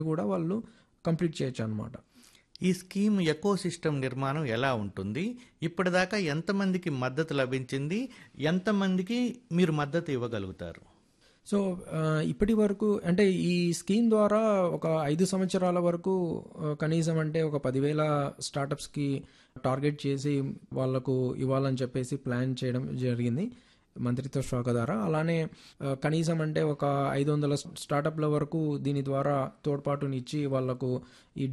కూడా వాళ్ళు కంప్లీట్ చేయొచ్చు అనమాట ఈ స్కీమ్ ఎకో సిస్టమ్ నిర్మాణం ఎలా ఉంటుంది ఇప్పటిదాకా ఎంతమందికి మద్దతు లభించింది ఎంతమందికి మీరు మద్దతు ఇవ్వగలుగుతారు సో ఆ, ఇప్పటి వరకు అంటే ఈ స్కీమ్ ద్వారా ఒక ఐదు సంవత్సరాల వరకు ఆ, కనీసం అంటే ఒక పదివేల స్టార్టప్స్కి టార్గెట్ చేసి వాళ్లకు ఇవ్వాలని చెప్పేసి ప్లాన్ చేయడం జరిగింది మంత్రిత్వ శాఖ ద్వారా అలానే ఆ, కనీసం అంటే ఒక ఐదు వందల స్టార్టప్ల వరకు దీని ద్వారా తోడ్పాటునిచ్చి వాళ్లకు ఈ